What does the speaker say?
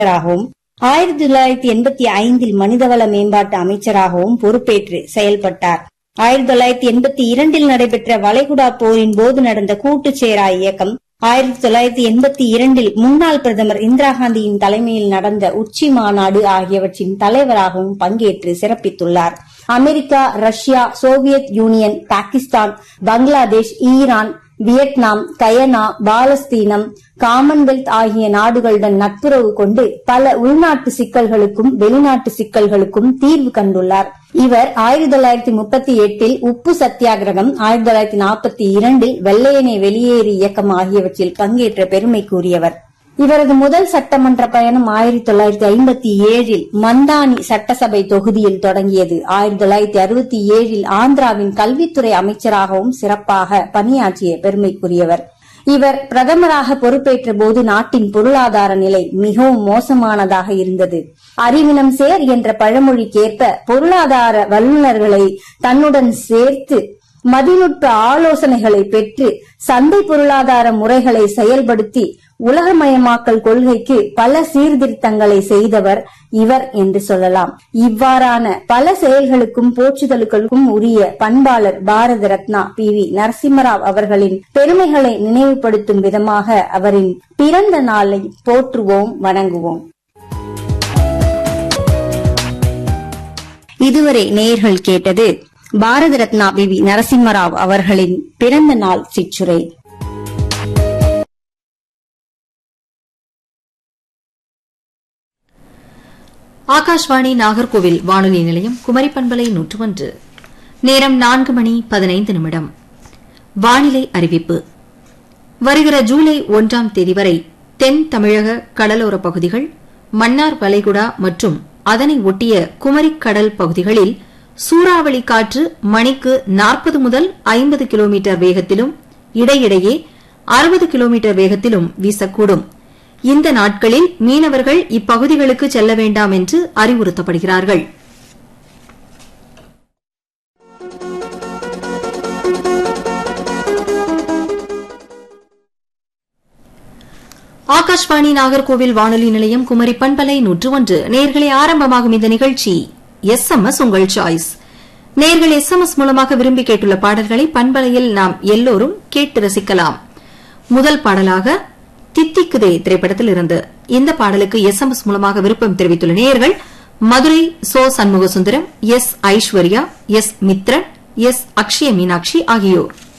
அமைச்சராகவும் ஆயிரத்தி தொள்ளாயிரத்தி எண்பத்தி ஐந்தில் மனிதவள மேம்பாட்டு அமைச்சராகவும் பொறுப்பேற்று செயல்பட்டார் ஆயிரத்தி தொள்ளாயிரத்தி எண்பத்தி இரண்டில் நடைபெற்ற வளைகுடா போரின் போது நடந்த கூட்டுச்சேரா இயக்கம் ஆயிரத்தி தொள்ளாயிரத்தி எண்பத்தி இரண்டில் முன்னாள் பிரதமர் இந்திரா காந்தியின் தலைமையில் நடந்த உச்சி மாநாடு ஆகியவற்றின் தலைவராகவும் பங்கேற்று சிறப்பித்துள்ளார் America Russia Soviet Union Pakistan Bangladesh Iran Vietnam Guyana பாலஸ்தீனம் காமன்வெல்த் ஆகிய நாடுகளுடன் நட்புறவு கொண்டு பல உள்நாட்டு சிக்கல்களுக்கும் வெளிநாட்டு சிக்கல்களுக்கும் தீர்வு கண்டுள்ளார் இவர் ஆயிரத்தி தொள்ளாயிரத்தி முப்பத்தி எட்டில் உப்பு சத்தியாகிரகம் ஆயிரத்தி தொள்ளாயிரத்தி நாற்பத்தி இரண்டில் வெள்ளையனை வெளியேறு இயக்கம் ஆகியவற்றில் பங்கேற்ற பெருமைக்குரியவர் இவரது முதல் சட்டமன்ற பயணம் ஆயிரத்தி தொள்ளாயிரத்தி ஐம்பத்தி ஏழில் மந்தானி சட்டசபை தொகுதியில் தொடங்கியது ஆயிரத்தி தொள்ளாயிரத்தி அறுபத்தி ஏழில் ஆந்திராவின் கல்வித்துறை அமைச்சராகவும் சிறப்பாக பணியாற்றிய பெருமைக்குரியவர் இவர் பிரதமராக பொறுப்பேற்ற போது நாட்டின் பொருளாதார நிலை மிகவும் மோசமானதாக இருந்தது அறிவினம் சேர் என்ற பழமொழிக்கேற்ப பொருளாதார வல்லுநர்களை தன்னுடன் சேர்த்து மதிநுட்ப ஆலோசனைகளை பெற்று சந்தை பொருளாதார முறைகளை செயல்படுத்தி உலகமயமாக்கல் கொள்கைக்கு பல சீர்திருத்தங்களை செய்தவர் இவர் என்று சொல்லலாம் இவ்வாறான பல செயல்களுக்கும் போற்றுதலுக்கும் உரிய பண்பாளர் பாரத ரத்னா பி வி நரசிம்மராவ் அவர்களின் பெருமைகளை நினைவுபடுத்தும் விதமாக அவரின் பிறந்த நாளை போற்றுவோம் வணங்குவோம் இதுவரை நேயர்கள் கேட்டது பாரத ரத்னா பி வி நரசிம்மராவ் அவர்களின் பிறந்த நாள் சிற்றுரை ஆகாஷ்வாணி நாகர்கோவில் வானொலி நிலையம் குமரி பண்பலை நூற்று ஒன்று நேரம் நான்கு மணி பதினைந்து நிமிடம் வானிலை அறிவிப்பு வருகிற ஜூலை ஒன்றாம் தேதி வரை தென் தமிழக கடலோர பகுதிகள் மன்னார் வளைகுடா மற்றும் அதனை ஒட்டிய குமரிக் கடல் பகுதிகளில் சூறாவளி காற்று மணிக்கு நாற்பது முதல் ஐம்பது கிலோமீட்டர் வேகத்திலும் இடையிடையே அறுபது கிலோமீட்டர் வேகத்திலும் வீசக்கூடும் இந்த நாட்களில் மீனவர்கள் இப்பகுதிகளுக்கு செல்ல வேண்டாம் என்று அறிவுறுத்தப்படுகிறார்கள் ஆகாஷ்வாணி நாகர்கோவில் வானொலி நிலையம் குமரி பண்பலை நூற்று ஒன்று நேர்களை ஆரம்பமாகும் இந்த நிகழ்ச்சி எஸ் எம் எஸ் உங்கள் சாய்ஸ் நேர்கள் எஸ் எம் எஸ் மூலமாக விரும்பி கேட்டுள்ள பாடல்களை பண்பலையில் நாம் எல்லோரும் கேட்டு ரசிக்கலாம் முதல் பாடலாக தித்திக்குதே திரைப்படத்தில் இருந்து இந்த பாடலுக்கு எஸ் எம் எஸ் மூலமாக விருப்பம் தெரிவித்துள்ள நேயர்கள் மதுரை சோ Shanmuga Sundaram S Aishwarya S Mithran S Akshaya Meenakshi ஆகியோர்